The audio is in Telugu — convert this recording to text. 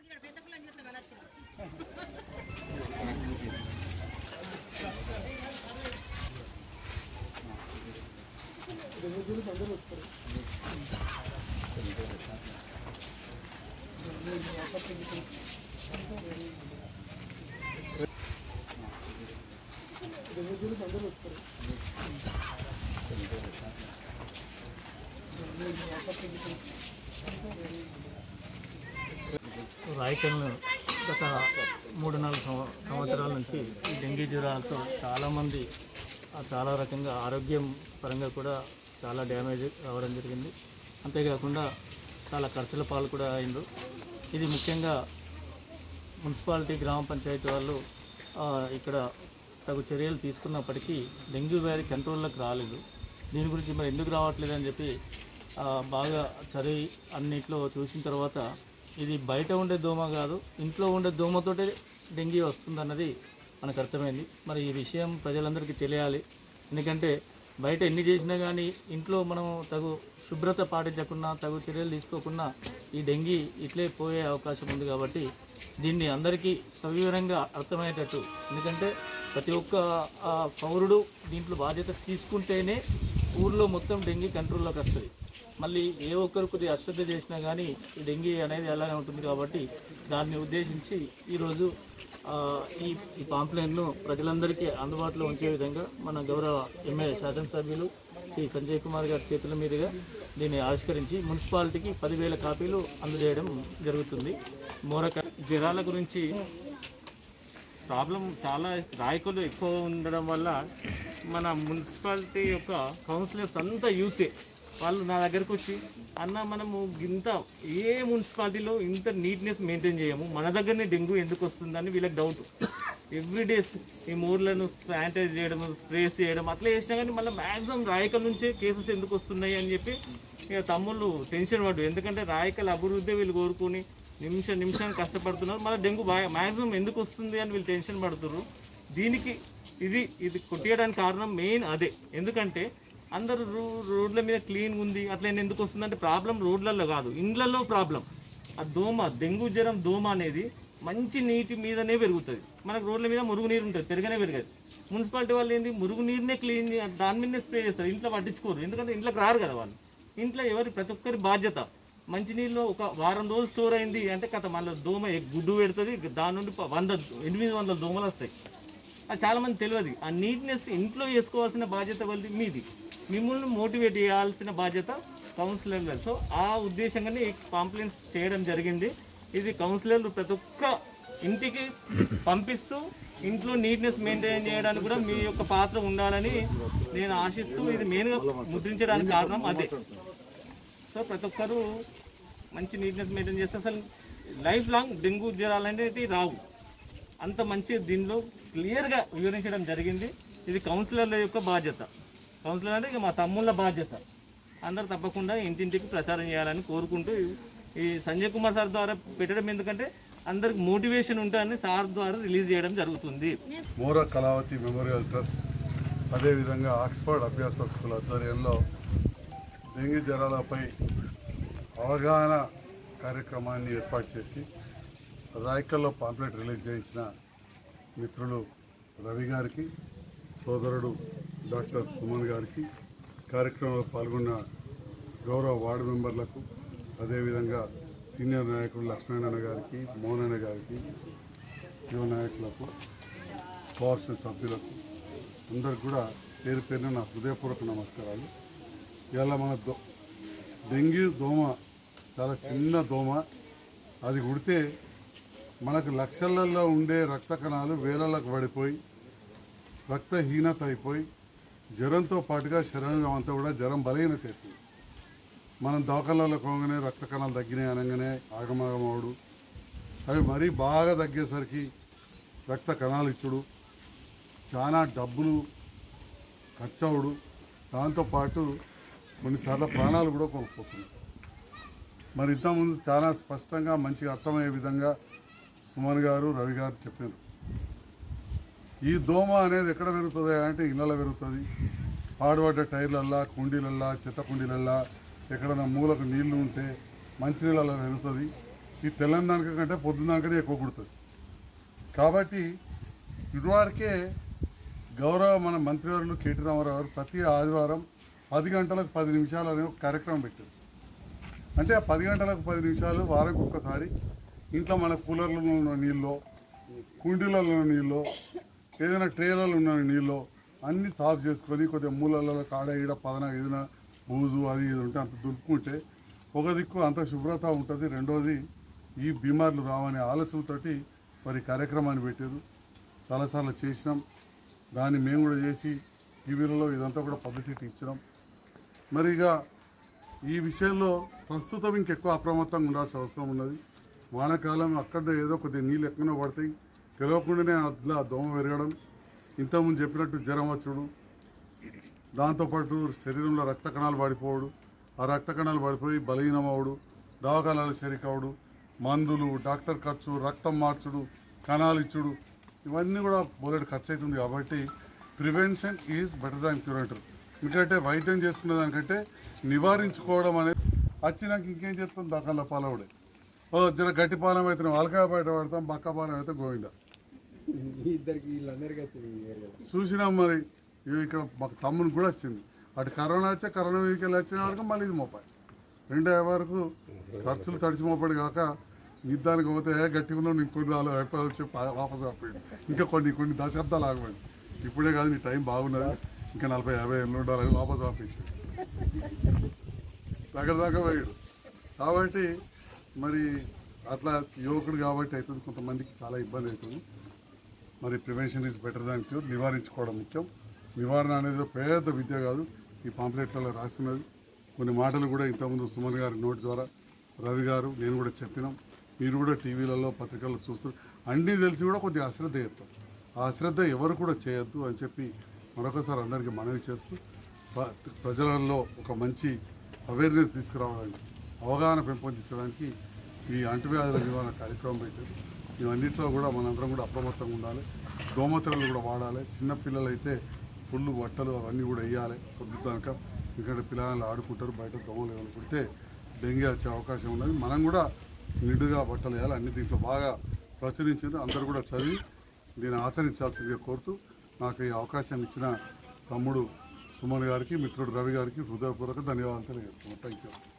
పెద్ద పిల్లలు చెప్తే వెళ్ళచ్చు రాయకల్ను గత మూడు నాలుగు సంవ- సంవత్సరాల నుంచి ఈ డెంగీ జ్వరాలతో చాలామంది ఆ, చాలా రకంగా ఆరోగ్యం పరంగా కూడా చాలా డ్యామేజ్ అవ్వడం జరిగింది అంతేకాకుండా చాలా ఖర్చుల పాలు కూడా అయింది ఇది ముఖ్యంగా మున్సిపాలిటీ గ్రామ పంచాయతీ వాళ్ళు ఆ, ఇక్కడ తగు చర్యలు తీసుకున్నప్పటికీ డెంగ్యూ వ్యాధి కంట్రోల్లోకి రాలేదు దీని గురించి మరి ఎందుకు రావట్లేదు అని చెప్పి ఆ, బాగా చదివి అన్నిట్లో చూసిన తర్వాత ఇది బయట ఉండే దోమ కాదు ఇంట్లో ఉండే దోమతోటే డెంగీ వస్తుందన్నది మనకు అర్థమైంది మరి ఈ విషయం ప్రజలందరికీ తెలియాలి ఎందుకంటే బయట ఎన్ని చేసినా కానీ ఇంట్లో మనం తగు శుభ్రత పాటించకుండా తగు చర్యలు తీసుకోకుండా ఈ డెంగీ ఇట్లే పోయే అవకాశం ఉంది కాబట్టి దీన్ని అందరికీ సవివరంగా అర్థమయ్యేటట్టు ఎందుకంటే ప్రతి ఒక్క ఆ, పౌరుడు దీంట్లో బాధ్యత తీసుకుంటేనే ఊర్లో మొత్తం డెంగీ కంట్రోల్లోకి వస్తుంది మళ్ళీ ఏ ఒక్కరు కొద్దిగా అశ్రద్ధ చేసినా కానీ ఈ డెంగీ అనేది అలానే ఉంటుంది కాబట్టి దాన్ని ఉద్దేశించి ఈరోజు ఆ, ఈ ఈ పాంప్లెట్ను ప్రజలందరికీ అందుబాటులో ఉంచే విధంగా మన గౌరవ ఎమ్మెల్యే శాసనసభ్యులు శ్రీ సంజయ్ కుమార్ గారి చేతుల మీదుగా దీన్ని ఆవిష్కరించి మున్సిపాలిటీకి పదివేల కాపీలు అందజేయడం జరుగుతుంది మోరక జ్వరాల గురించి ప్రాబ్లం చాలా రాయకులు ఎక్కువ ఉండడం వల్ల మన మున్సిపాలిటీ యొక్క కౌన్సిలర్స్ అంతా యూతే వాళ్ళు నా దగ్గరకు వచ్చి అన్న మనము ఇంత ఏ మున్సిపాలిటీలో ఇంత నీట్నెస్ మెయింటైన్ చేయము మన దగ్గరనే డెంగ్యూ ఎందుకు వస్తుందని వీళ్ళకి డౌట్ ఎవ్రీ డేస్ ఈ ఊర్లను శానిటైజ్ చేయడం స్ప్రేస్ చేయడం అట్లా చేసినా కానీ మళ్ళీ మ్యాక్సిమం రాయకల్ నుంచే కేసెస్ ఎందుకు వస్తున్నాయి అని చెప్పి ఇక తమ్ముళ్ళు టెన్షన్ పడ్డు ఎందుకంటే రాయకల్ అభివృద్ధి వీళ్ళు కోరుకుని నిమిషం నిమిషం కష్టపడుతున్నారు మళ్ళీ డెంగ్యూ బాగా మ్యాక్సిమం ఎందుకు వస్తుంది అని వీళ్ళు టెన్షన్ పడుతున్నారు దీనికి ఇది ఇది కొట్టేయడానికి కారణం మెయిన్ అదే ఎందుకంటే అందరూ రో రోడ్ల మీద క్లీన్ ఉంది అట్లా ఎందుకు వస్తుందంటే ప్రాబ్లం రోడ్లలో కాదు ఇండ్లలో ప్రాబ్లం ఆ దోమ డెంగ్యూ జ్వరం దోమ అనేది మంచి నీటి మీదనే పెరుగుతుంది మనకు రోడ్ల మీద మురుగునీరు ఉంటుంది పెరగనే పెరగదు మున్సిపాలిటీ వాళ్ళు ఏంది మురుగునీరునే క్లీన్ దాని మీదనే స్ప్రే చేస్తారు ఇంట్లో పట్టించుకోరు ఎందుకంటే ఇంట్లోకి రారు కదా వాళ్ళు ఇంట్లో ఎవరి ప్రతి ఒక్కరి బాధ్యత మంచినీళ్ళు ఒక వారం రోజులు స్టోర్ అయింది అంటే కథ మళ్ళీ దోమ ఎ- గుడ్డు పెడుతుంది దాని నుండి ప- వంద ఎనిమిది వందల దోమలు వస్తాయి అది చాలా మంది తెలియదు ఆ నీట్నెస్ ఇంట్లో చేసుకోవాల్సిన బాధ్యత వాళ్ళది మీది మిమ్మల్ని మోటివేట్ చేయాల్సిన బాధ్యత కౌన్సిలర్లు సో ఆ ఉద్దేశంగానే ఈ కాంప్లైంట్స్ చేయడం జరిగింది ఇది కౌన్సిలర్లు ప్రతి ఒక్క ఇంటికి పంపిస్తూ ఇంట్లో నీట్నెస్ మెయింటైన్ చేయడానికి కూడా మీ యొక్క పాత్ర ఉండాలని నేను ఆశిస్తూ ఇది మెయిన్గా ముద్రించడానికి కారణం అదే సో ప్రతి ఒక్కరు మంచి నీట్నెస్ మెయింటైన్ చేస్తే అసలు లైఫ్ లాంగ్ డెంగ్యూ జ్వరాలు అనేవి రావు అంత మంచి దీనిలో క్లియర్గా వివరించడం జరిగింది ఇది కౌన్సిలర్ల యొక్క బాధ్యత కౌన్సిలర్ అంటే ఇక మా తమ్ముళ్ళ బాధ్యత అందరూ తప్పకుండా ఇంటింటికి ప్రచారం చేయాలని కోరుకుంటూ ఈ సంజయ్ కుమార్ సార్ ద్వారా పెట్టడం ఎందుకంటే అందరికి మోటివేషన్ ఉంటుందని సార్ ద్వారా రిలీజ్ చేయడం జరుగుతుంది మోర కళావతి మెమోరియల్ ట్రస్ట్ అదేవిధంగా ఆక్స్ఫర్డ్ అభ్యాస స్కూల్ ఆధ్వర్యంలో డెంగ్యూ జ్వరాలపై అవగాహన కార్యక్రమాన్ని ఏర్పాటు చేసి రాయకల్లో పాంప్లెట్ రిలీజ్ చేయించిన మిత్రులు రవి గారికి సోదరుడు డాక్టర్ సుమన్ గారికి కార్యక్రమంలో పాల్గొన్న గౌరవ వార్డు మెంబర్లకు అదేవిధంగా సీనియర్ నాయకులు లక్ష్మీనారాయణ గారికి మోహనన్న గారికి యువ నాయకులకు కోఆప్షన్ సభ్యులకు అందరికి కూడా పేరు పేరున నా హృదయపూర్వక నమస్కారాలు ఇవాళ మన దో డెంగ్యూ దోమ చాలా చిన్న దోమ అది కుడితే మనకు లక్షలలో ఉండే రక్త కణాలు వేలలకు పడిపోయి రక్తహీనత అయిపోయి జ్వరంతో పాటుగా శరీరం అంతా కూడా జ్వరం బలహీనత అవుతుంది మనం దవాఖానాలో పోగానే రక్త కణాలు తగ్గినాయి అనగానే ఆగమాగమవుడు అవి మరీ బాగా తగ్గేసరికి రక్త కణాలు ఇచ్చుడు చాలా డబ్బులు ఖర్చు అవుడు దాంతోపాటు కొన్నిసార్లు ప్రాణాలు కూడా కోల్పోతున్నాయి మరి ఇంతకుముందు చాలా స్పష్టంగా మంచిగా అర్థమయ్యే విధంగా సుమన్ గారు రవి గారు చెప్పారు ఈ దోమ అనేది ఎక్కడ పెరుగుతుంది అంటే ఇళ్ళలో పెరుగుతుంది పాడుపడ్డ టైర్లల్లా కుండీలల్లా చెత్త కుండీలల్లా ఎక్కడైనా మూలకు నీళ్లు ఉంటే మంచినీళ్ళలో పెరుగుతుంది ఈ తెల్లందానిక కంటే పొద్దున్నాకనే ఎక్కువ కుడుతుంది కాబట్టి ఇదివరకే గౌరవ మన మంత్రివర్యులు కేటీ రామారావు గారు ప్రతి ఆదివారం పది గంటలకు పది నిమిషాలు అనే ఒక కార్యక్రమం పెట్టారు అంటే ఆ పది గంటలకు పది నిమిషాలు వారానికి ఒక్కసారి ఇంట్లో మన కూలర్లలో ఉన్న నీళ్ళు కుండీలలో ఉన్న నీళ్ళు ఏదైనా ట్రేలలో ఉన్న నీళ్ళు అన్నీ సాఫ్ చేసుకొని కొద్దిగా మూలలలో కాడ ఈడ పదన ఏదైనా బూజు అది ఇది ఉంటే అంత దులుపుకుంటే ఒక దిక్కు అంత శుభ్రత ఉంటుంది రెండోది ఈ బీమార్లు రావనే ఆలోచనతోటి మరి కార్యక్రమాన్ని పెట్టారు చాలాసార్లు చేసినాం దాన్ని మేము కూడా చేసి టీవీలలో ఇదంతా కూడా పబ్లిసిటీ ఇచ్చినాం మరి ఇక ఈ విషయంలో ప్రస్తుతం ఇంకెక్కువ అప్రమత్తంగా ఉండాల్సిన అవసరం ఉన్నది వానాకాలం అక్కడ ఏదో కొద్దిగా నీళ్ళు ఎక్కువ పడతాయి తెలియకుండానే అట్లా దోమ పెరగడం ఇంతకుముందు చెప్పినట్టు జ్వరం వచ్చుడు దాంతోపాటు శరీరంలో రక్త కణాలు పడిపోవడు ఆ రక్త కణాలు పడిపోయి బలహీనమవుడు దవాఖానాలు సరికావుడు మందులు డాక్టర్ ఖర్చు రక్తం మార్చుడు కణాలు ఇచ్చుడు ఇవన్నీ కూడా బోలెడు ఖర్చు అవుతుంది కాబట్టి prevention is better than cure అంటారు ఎందుకంటే వైద్యం చేసుకునే దానికంటే నివారించుకోవడం అనేది వచ్చినాక ఇంకేం చేస్తాం దాకాల పాలవుడే ఓ జర గట్టి పాలెం అయితే వాళ్ళకాయ బయట పడతాం బక్క పాలెం అయితే గోవిందా ఇద్దరికి వీళ్ళందరికీ వచ్చింది ఈ ఏరియాలో చూసినాం మరి ఇవి ఇక్కడ మాకు తమ్ముని కూడా వచ్చింది అటు కరోనా వచ్చే కరోనా మీదకి వెళ్ళి వచ్చిన వరకు మళ్ళీ ఇది మోపాయి రెండో వరకు ఖర్చులు తడిచి మోపాడు కాక యుద్ధానికి పోతే ఏ గట్టిగా ఉన్నావు నీకు కొన్ని నాలుగు అయిపోయాలు చెప్పి వాపస్ ఆపోయాడు ఇంకా కొన్ని కొన్ని దశాబ్దాలు ఆగిపోయింది ఇప్పుడే కాదు నీ టైం బాగున్నది ఇంకా నలభై యాభై ఏళ్ళు ఉండాలి వాపస్ ఆపేసి దగ్గర దాకా పోయాడు కాబట్టి మరి అట్లా యువకుడు కాబట్టి అవుతుంది కొంతమందికి చాలా ఇబ్బంది అవుతుంది మరి prevention is better than cure నివారించుకోవడం ముఖ్యం నివారణ అనేది ఒక పెద్ద విద్య కాదు ఈ పాంప్లెట్లలో రాస్తున్నది కొన్ని మాటలు కూడా ఇంతకుముందు సుమన్ గారి నోటి ద్వారా రవి గారు నేను కూడా చెప్పినాం మీరు కూడా టీవీలలో పత్రికల్లో చూస్తూ అన్నీ తెలిసి కూడా కొద్దిగా అశ్రద్ధ చేస్తాం ఆ అశ్రద్ధ ఎవరు కూడా చేయొద్దు అని చెప్పి మరొకసారి అందరికీ మనవి చేస్తూ ప్ర- ప్రజలలో ఒక మంచి అవేర్నెస్ తీసుకురావడానికి అవగాహన పెంపొందించడానికి ఈ అంటువ్యాధుల నివారణ కార్యక్రమం పెట్టారు ఇవన్నింటిలో కూడా మనందరం కూడా అప్రమత్తంగా ఉండాలి దోమతెరలు కూడా వాడాలి చిన్న పిల్లలు అయితే ఫుల్ బట్టలు అవన్నీ కూడా వేయాలి పొద్దుదాక ఎందుకంటే పిల్లలు ఆడుకుంటారు బయట దోమలు ఏమైనా కుడితే డెంగీ వచ్చే అవకాశం ఉన్నది మనం కూడా నిండుగా బట్టలు వేయాలి అన్ని దీంట్లో బాగా ప్రచురించింది అందరూ కూడా చదివి దీన్ని ఆచరించాల్సిందిగా కోరుతూ నాకు ఈ అవకాశాన్ని ఇచ్చిన తమ్ముడు సుమన్ గారికి మిత్రుడు రవి గారికి హృదయపూర్వక ధన్యవాదాలు తెలియజేస్తున్నాను థ్యాంక్ యూ